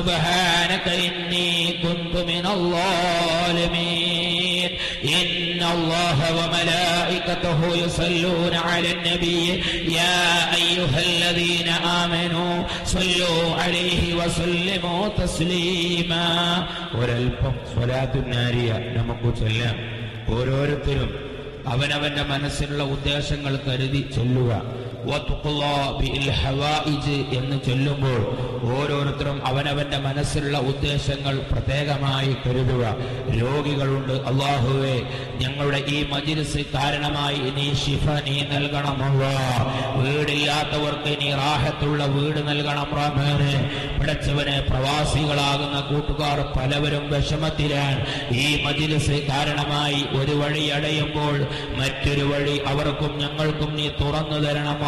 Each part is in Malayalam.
سبحانك إني كنت من الظالمين إن الله وملائكته يصلون على النبي يا أيها الذين آمنوا صلوا عليه وسلموا تسليما ഒരൽപ്പം സ്വലാത്തുനാരിയ നമുക്ക് ചൊല്ലാം ഓരോരുത്തരും അവനവന്റെ മനസ്സിലുള്ള ഉദ്ദേശങ്ങൾ കരുതി ചൊല്ലുക വത്തുഖുല്ലാ ബിൽ ഹവായിജ് എന്ന് ചൊല്ലുമ്പോൾ ഓരോരുത്തരും അവനവന്റെ മനസ്സിലുള്ള ഉദ്ദേശങ്ങൾ പ്രത്യേകമായി കരുതുക രോഗികളുണ്ട് അള്ളാഹുവേ ഞങ്ങളുടെ ഈ മജിലിസ് കാരണമായി നീ ശിഫ നീ നൽകണമല്ല വീടില്ലാത്തവർക്ക് നീ റാഹത്തുള്ള വീട് നൽകണം റഹ്മാനെ പിടച്ചവനെ പ്രവാസികളാകുന്ന കൂട്ടുകാർ പലവരും വിഷമത്തിലാണ് ഈ മജിലിസ് കാരണമായി ഒരു വഴി അടയുമ്പോൾ മറ്റൊരു വഴി അവർക്കും ഞങ്ങൾക്കും നീ തുറന്നു തരണമല്ല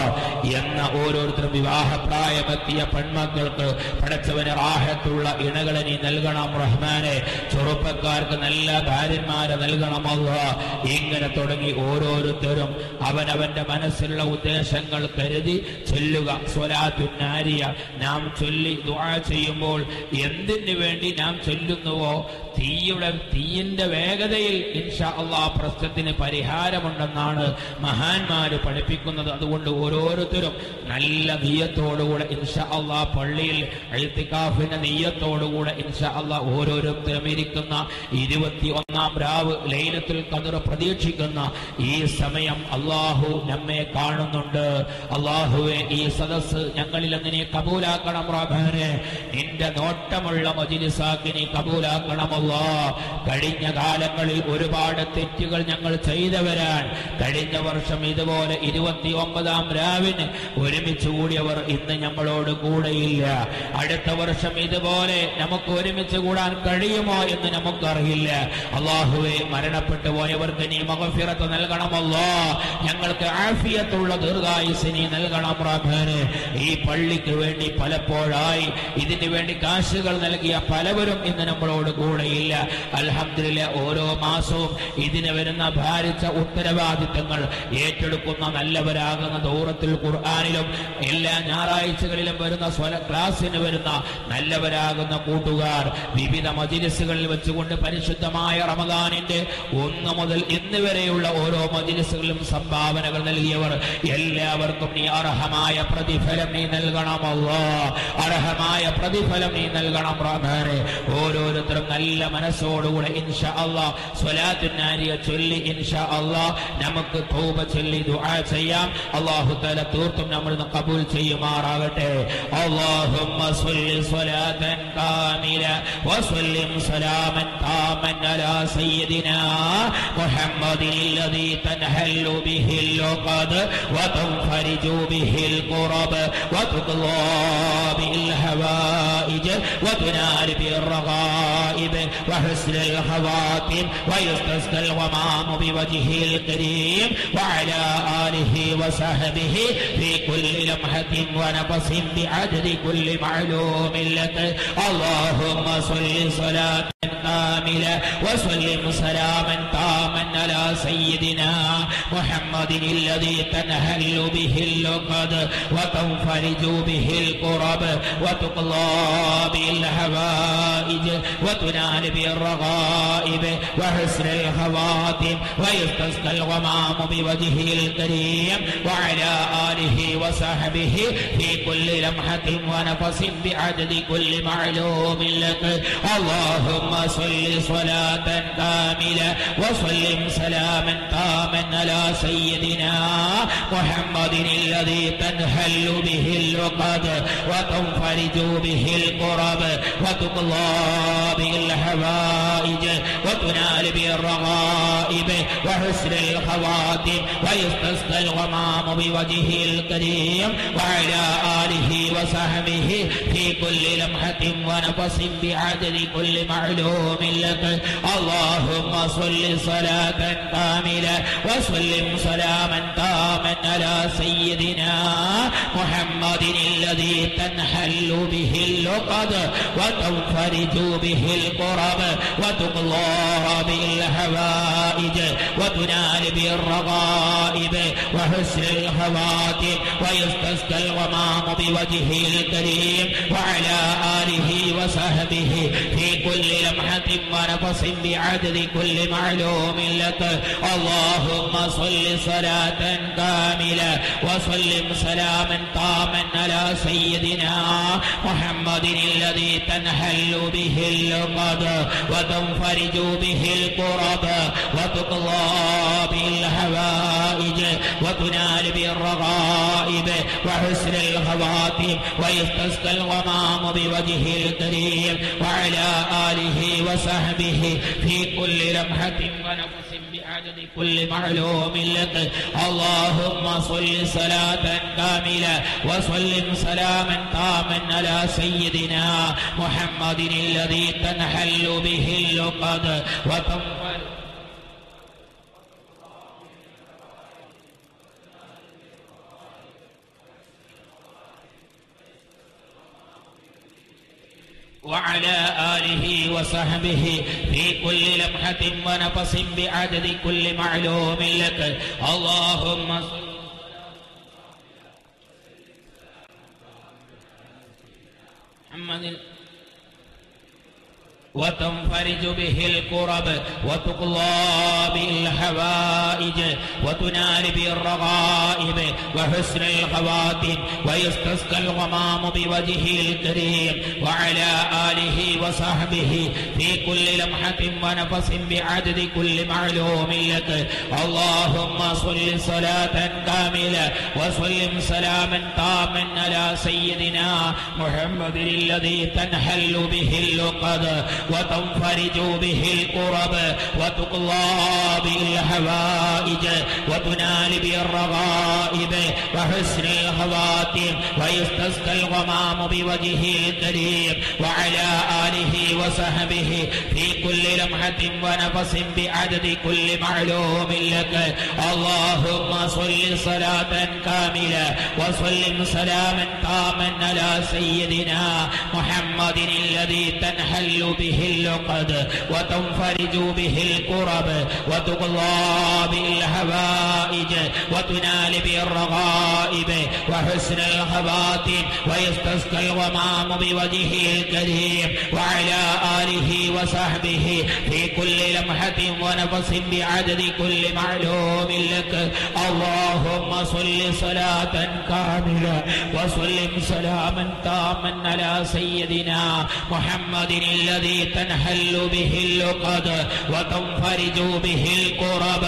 എന്ന ഓരോരുത്തരും വിവാഹപ്രായമെത്തിയ പെൺമക്കൾക്ക് പടച്ചവന് റാഹത്തുള്ള ഇണകളെ നീ നൽകണം റഹ്മാനെ ചെറുപ്പക്കാർക്ക് നല്ല ഭാര്യന്മാരെ നൽകണമല്ല ഇങ്ങനെ തുടങ്ങി ഓരോരുത്തരും അവനവന്റെ മനസ്സിലുള്ള ഉദ്ദേശങ്ങൾ കരുതി ചൊല്ലുക സ്വലാത്തുനാരിയ നാം ചൊല്ലി ദുആ ചെയ്യുമ്പോൾ എന്തിനു വേണ്ടി നാം ചൊല്ലുന്നുവോ തീയുടെ തീയിന്റെ വേഗതയിൽ ഇൻഷാ അള്ളാ പ്രശ്നത്തിന് പരിഹാരമുണ്ടെന്നാണ് മഹാന്മാര് പഠിപ്പിക്കുന്നത് അതുകൊണ്ട് ഓരോരുത്തരും നല്ല നീയത്തോടുകൂടെ ഇൻഷാ അള്ളാ പള്ളിയിൽ എഴുത്തിക്കാഫിന്റെ നീയത്തോടുകൂടെ ഇൻഷാ അള്ളാ ഓരോരുത്തരും ഇരിക്കുന്ന ഇരുപത്തി ഒന്നാം രാവ് ലൈലത്തുൽ കതിർ പ്രതീക്ഷിക്കുന്ന ഈ സമയം അള്ളാഹു നമ്മെ കാണുന്നുണ്ട് അള്ളാഹുവെ ഈ സദസ് ഞങ്ങളിൽ അങ്ങനെ കബൂലാക്കണം റഹ്മാനെ നിന്റെ നോട്ടമുള്ള മജിലിസാക്കി നീ കബൂലാക്കണമല്ല കഴിഞ്ഞ കാലങ്ങളിൽ ഒരുപാട് തെറ്റുകൾ ഞങ്ങൾ ചെയ്തവരാൻ കഴിഞ്ഞ വർഷം ഇതുപോലെ ഇരുപത്തി ഒമ്പതാം രാവിന് ഒരുമിച്ച് കൂടിയവർ ഇന്ന് നമ്മളോട് കൂടെയില്ല അടുത്ത വർഷം ഇതുപോലെ നമുക്ക് ഒരുമിച്ച് കൂടാൻ കഴിയുമോ എന്ന് നമുക്കറിയില്ല അള്ളാഹുവെ മരണപ്പെട്ടു പോയവർക്ക് നീ മകഫിറത്ത് നൽകണമല്ലോ ഞങ്ങൾക്ക് ആഫിയത്തുള്ള ദീർഘായുസ് നീ നൽകണം റഹ്മാന് ഈ പള്ളിക്ക് വേണ്ടി പലപ്പോഴായി ഇതിനു വേണ്ടി കാശുകൾ നൽകിയ പലവരും ഇന്ന് നമ്മളോട് കൂടെയില്ല അൽഹംദുലില്ല ഓരോ മാസവും ഇതിന് വരുന്ന ഭാരിച്ച ഉത്തരവാദിത്തങ്ങൾ ഏറ്റെടുക്കുന്ന നല്ലവരാകുന്ന ദൂരത്തിൽ ഖുർആാനിലും എല്ലാ ഞായറാഴ്ചകളിലും വരുന്ന സ്വല ക്ലാസ്സിന് വരുന്ന നല്ലവരാകുന്ന കൂട്ടുകാർ വിവിധ മജിലിസുകളിൽ വെച്ചുകൊണ്ട് പരിശുദ്ധമായ റമദാനിന്റെ ഒന്ന് മുതൽ ഇന്ന് വരെയുള്ള ഓരോ മജിലിസുകളിലും സംഭാവനകൾ നൽകിയവർ എല്ലാവർക്കും നീ അർഹമായ പ്രതിഫലം നീ നൽകണമല്ലോ അർഹമായ പ്രതിഫലം നീ നൽകണം റഹ്മാനെ ഓരോരുത്തരും നല്ല മനസ്സോടുകൂടെ ഇൻഷാ അള്ളാ സ്വലാത്തുനാരിയ ചൊല്ലി ഇൻഷാ അള്ളാ നമുക്ക് തൗബ ചൊല്ലി ദുആ ചെയ്യാം അള്ളാഹു തആല തീർത്തും നമ്മൾ കബൂൽ ചെയ്യുമാറാകട്ടെ اللهم صل صلاة كاملة وسلم سلاما تاما على سيدنا محمد الذي تنحل به اللقد وتنفرج به الكرب وتقضى به الحوائج وتنال به الرغائب وحسن الخواتم ويستسقى الغمام بوجهه الكريم وعلى آله وصحبه في كل لمحة ونفس بعدد كل معلوم لك اللهم صل صلاة كاملة وسلم سلاما تاما على سيدنا محمد الذي تنهل به اللقد وتنفرج به الكرب وتقضى به الحوائج وتنال به الرغائب وحسن الخواتم ويستسقى الغمام بوجهه الكريم وعلى آله وصحبه في كل لمحة ونفس بعدد كل معلوم لك اللهم صل صلاة كاملة وسلم سلاما تاما على سيدنا محمد الذي تنهل به اللقد وتنفرج به الكرب وتقضى به الحوائج وتنال به الرغائب وحسن الخواتم ويستسقى الغمام بوجهه الكريم وعلى آله وصحبه في كل لمحة ونفس بعدد كل معلوم لك اللهم صل صلاة كاملة وسلم سلاما تاما على سيدنا محمد الذي تنحل به اللقد وتنفرج به القرب وتقضى به الحوائج وتنال به الرغائب وحسن الخواتم ويستسقى الغمام بوجهه الكريم وعلى آله وصحبه في كل لمحة ونفس بعدد كل معلوم لك اللهم صل صلاة كاملة وسلم سلاما تاما على سيدنا محمد الذي تنحل به اللقد وتنفرج به الكرب وتقضى به الحوائج وتنال به الرغائب وحسن الخواتم ويستسقى الغمام بوجهه الكريم وعلى آله وصحبه في كل لمحة ونفس بعدد كل معلوم لك اللهم صل صلاة كاملة وسلم سلاما تاما على سيدنا محمد الذي تنحل به اللقد وتنفر وعلى آله وصحبه في كل لمحة ونفس بعدد كل معلوم لك اللهم صل محمد وتنفرج به الكرب وتقضى به الحوائج وتنال به الرغائب وحسن الخواتم ويستسقى الغمام بوجهه الكريم وعلى آله وصحبه في كل لمحة ونفس بعدد كل معلوم لك اللهم صل صلاة كاملة وسلم سلاما تاما على سيدنا محمد الذي تنحل به اللقد وتنفرج به الكرب وتقضى به الحوائج وتنال به الرغائب وحسن الخواتم ويستسقى الغمام بوجهه الكريم وعلى آله وصحبه في كل لمحة ونفس بعدد كل معلوم لك اللهم صل صلاة كاملة وسلم سلاما تاما على سيدنا محمد الذي تنحل به اللقد وتنفرج به الكرب وتقضى به الحوائج وتنال به الرغائب وحسن الخواتم ويستسقى الغمام بوجهه الكريم وعلى آله وصحبه في كل لمحة ونفس بعدد كل معلوم لك اللهم صل صلاة كاملة وسلم سلاما تاما على سيدنا محمد الذي تنحل به اللقد وتنفرج به الكرب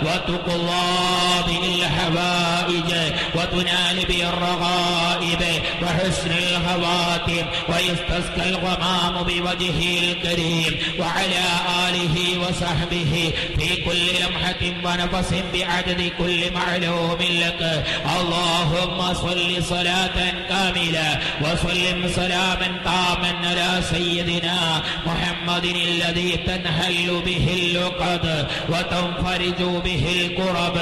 وتقضى به الحوائج وتنال به الرغائب وحسن الخواتم ويستسقى الغمام بوجهه الكريم وعلى آله وصحبه في كل لمحة ونفس بعدد كل معلوم لك اللهم صل صلاة كاملة وسلم سلاما تاما على سيدنا محمد الذي تنهل به اللقد وتنفرج به الكرب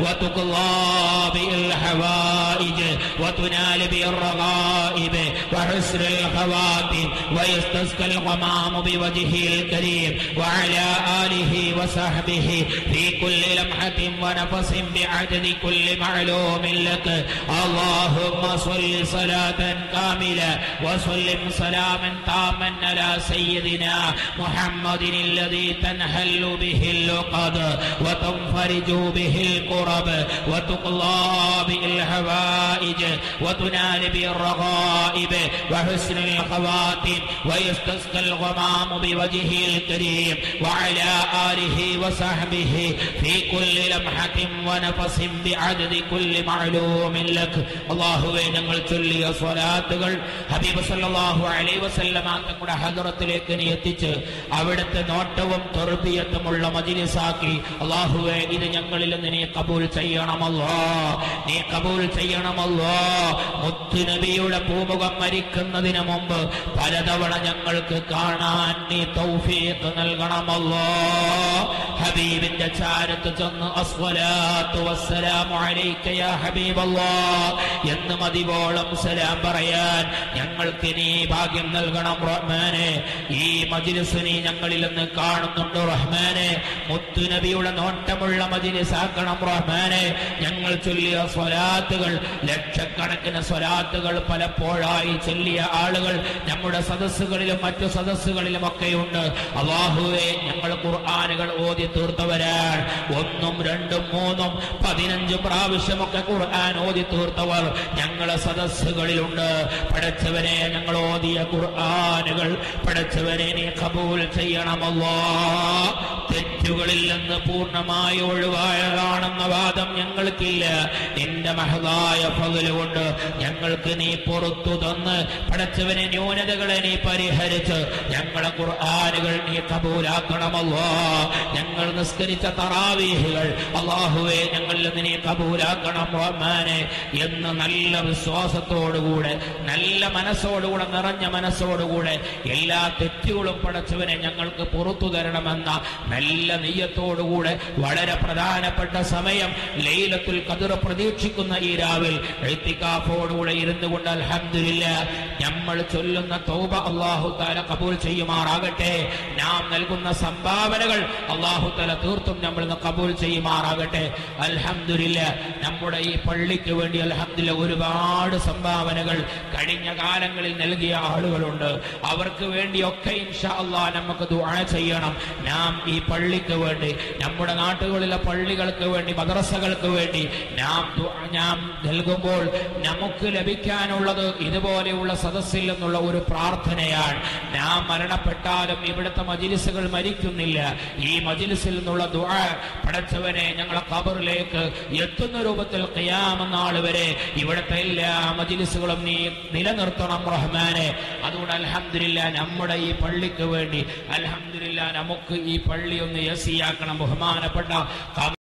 وتقضى به الحوائج وتنال به الرغائب وحسن الخواتم ويستسقى الغمام بوجهه الكريم وعلى آله وصحبه في كل لمحة ونفس بعدد كل معلوم لك اللهم صل صلاة كاملة وسلم سلاما تاما على سيدنا محمد الذي تنحل به اللقد وتنفرج به الكرب وتقضى به الحوائج وتنال به الرغائب وحسن الخواتم ويستسقى الغمام بوجهه الكريم وعلى آله وصحبه في كل لمحة ونفس بعدد كل معلوم لك അള്ളാഹുവെ ഞങ്ങൾ ചൊല്ലിയ സ്വലാത്തുകൾ ഹബീബ് സല്ലല്ലാഹു അലൈഹി വസല്ലമ തങ്ങളുടെ ഹദറത്തിലേക്ക് നീ എത്തിച്ച് അവിടുത്തെ നോട്ടവും തെർബിയത്തുമുള്ള മജിലിസാക്കി അള്ളാഹുവെ ഇത് ഞങ്ങളിൽ നിന്ന് നീ കബൂൽ ചെയ്യണമല്ലോ നീ കബൂൽ ചെയ്യണമല്ലോ മുത്തുനബി നബിയുടെ പൂമുഖം മരിക്കുന്നതിന് മുമ്പ് പലതവണ ഞങ്ങൾക്ക് കാണാൻ നീ തൗഫീഖ് നൽകണമല്ലോ ഹബീബിന്റെ ചാരത്ത് ചെന്ന് അസ്വലാത്തു വസ്സലാമു അലൈക യാ ഹബീബല്ലാ എന്ന് മതിവോളം സലാം പറയാൻ ഞങ്ങൾക്ക് നീ ഭാഗ്യം നൽകണം റഹ്മാനെ ഈ മജിലിസ് നീ ഞങ്ങളിൽ നിന്ന് കാണുന്നുണ്ട് റഹ്മാനെ മുത്തുനബിയുടെ നോട്ടമുള്ള മജിലിസ് ആക്കണം റഹ്മാനെ ഞങ്ങൾ ചൊല്ലിയ സ്വലാത്തുകൾ ലക്ഷക്കണക്കിന് സ്വലാത്തുകൾ പലപ്പോഴായി ചൊല്ലിയ ആളുകൾ നമ്മുടെ സദസ്സുകളിലും മറ്റു സദസ്സുകളിലും ഒക്കെയുണ്ട് അള്ളാഹുവെ ഞങ്ങൾ ഖുർആാനുകൾ ഓതി തീർത്തവരാണ് ഒന്നും രണ്ടും മൂന്നും പതിനഞ്ച് പ്രാവശ്യമൊക്കെ ഖുർആൻ ഓതി തീർത്തവർ ഞങ്ങളെ സദസ്സുകളിലുണ്ട് പടച്ചവനെ ഞങ്ങൾ ഓതിയ ഖുർആനുകൾ പടച്ചവനെ നീ കബൂൽ ചെയ്യണമല്ലോ തെറ്റുകളിൽ നിന്ന് പൂർണ്ണമായി ഒഴിവായതാണെന്ന വാദം ഞങ്ങൾക്കില്ല നിന്റെ മഹതായ പകലുകൊണ്ട് ഞങ്ങൾക്ക് നീ പുറത്തു തന്ന് പടച്ചവനെ ന്യൂനതകളെ നീ പരിഹരിച്ച് ഞങ്ങളെ ഖുർആനുകൾ നീ കബൂലാക്കണമല്ലോ ഞങ്ങൾ നിസ്കരിച്ച തറാവീഹുകൾ അള്ളാഹുവെ ഞങ്ങളിൽ നിന്ന് നീ കബൂലാക്കണം റഹ്മാനെ എന്ന് നല്ല വിശ്വാസത്തോടുകൂടെ നല്ല മനസ്സോടുകൂടെ നിറഞ്ഞ മനസ്സോടുകൂടെ എല്ലാ തെറ്റുകളും പടച്ചവനെ ഞങ്ങൾക്ക് പുറത്തു തരണമെന്ന നല്ല നെയ്യത്തോടുകൂടെ വളരെ പ്രധാനപ്പെട്ട സമയം ലൈലത്തുൽ കതിർ പ്രതീക്ഷിക്കുന്ന ഈ രാവിൽ എഴുത്തിക്കാഫോടുകൂടെ ഇരുന്നു കൊണ്ട് അൽഹംദുലില്ല നമ്മൾ ചൊല്ലുന്ന തൗബ അള്ളാഹു താല കബൂൽ ചെയ്യുമാറാകട്ടെ നാം നൽകുന്ന സംഭാവനകൾ അള്ളാഹു താല തീർത്തും നമ്മൾ ഇന്ന് കബൂൽ ചെയ്യുമാറാകട്ടെ അൽഹംദുലില്ല നമ്മുടെ ഈ പള്ളിക്ക് വേണ്ടി അൽഹംദുലില്ല ഒരുപാട് സംഭാവനകൾ കഴിഞ്ഞ കാലങ്ങളിൽ നൽകിയ ആളുകളുണ്ട് അവർക്ക് വേണ്ടിയൊക്കെ ഇൻഷാ അള്ളാഹ് നമുക്ക് ദുആ ചെയ്യണം നാം ഈ പള്ളിക്ക് വേണ്ടി നമ്മുടെ നാട്ടുകളിലെ പള്ളികൾക്ക് വേണ്ടി മദ്രസകൾക്ക് വേണ്ടി നാം ദുആ- നാം നൽകുമ്പോൾ നമുക്ക് ലഭിക്കാനുള്ളത് ഇതുപോലെയുള്ള സദസ്സിൽ നിന്നുള്ള ഒരു പ്രാർത്ഥനയാണ് നാം മരണപ്പെട്ടാലും ഇവിടുത്തെ മജിലിസുകൾ മരിക്കുന്നില്ല ഈ മജിലിസിൽ നിന്നുള്ള ദുആ പടച്ചവനെ ഞങ്ങളെ ഖബറിലേക്ക് എത്തുന്ന രൂപത്തിൽ ഖിയാമനാൾ വരെ ഇവിടുത്തെ എല്ലാ മജിലിസുകളും നീ നിലനിർത്തണം റഹ്മാനെ അതുകൊണ്ട് അൽഹംദുലില്ല നമ്മുടെ ഈ പള്ളിക്ക് വേണ്ടി അൽഹംദുലില്ല നമുക്ക് ഈ പള്ളി ഒന്ന് യസിയാക്കണം ബഹുമാനപ്പെട്ട